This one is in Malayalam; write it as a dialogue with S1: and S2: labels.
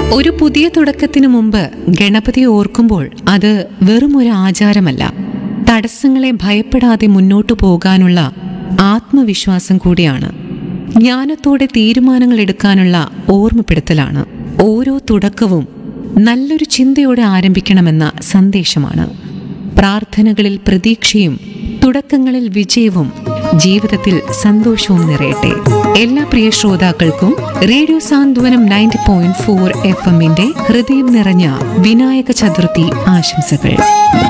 S1: ഒരു പുതിയ തുടക്കത്തിനു മുമ്പ് ഗണപതിയെ ഓർക്കുമ്പോൾ അത് വെറും ഒരു ആചാരമല്ല തടസ്സങ്ങളെ ഭയപ്പെടാതെ മുന്നോട്ടു പോകാനുള്ള ആത്മവിശ്വാസം കൂടിയാണ് ജ്ഞാനത്തോടെ തീരുമാനങ്ങൾ എടുക്കാനുള്ള ഓർമ്മപ്പെടുത്തലാണ് ഓരോ തുടക്കവും നല്ലൊരു ചിന്തയോടെ ആരംഭിക്കണമെന്ന സന്ദേശമാണ് പ്രാർത്ഥനകളിൽ പ്രതീക്ഷയും തുടക്കങ്ങളിൽ വിജയവും ജീവിതത്തിൽ സന്തോഷവും നിറയട്ടെ എല്ലാ പ്രിയ ശ്രോതാക്കൾക്കും radio Santhwanam ninety point four F എമ്മിന്റെ ഹൃദയം നിറഞ്ഞ വിനായക ചതുർത്ഥി ആശംസകൾ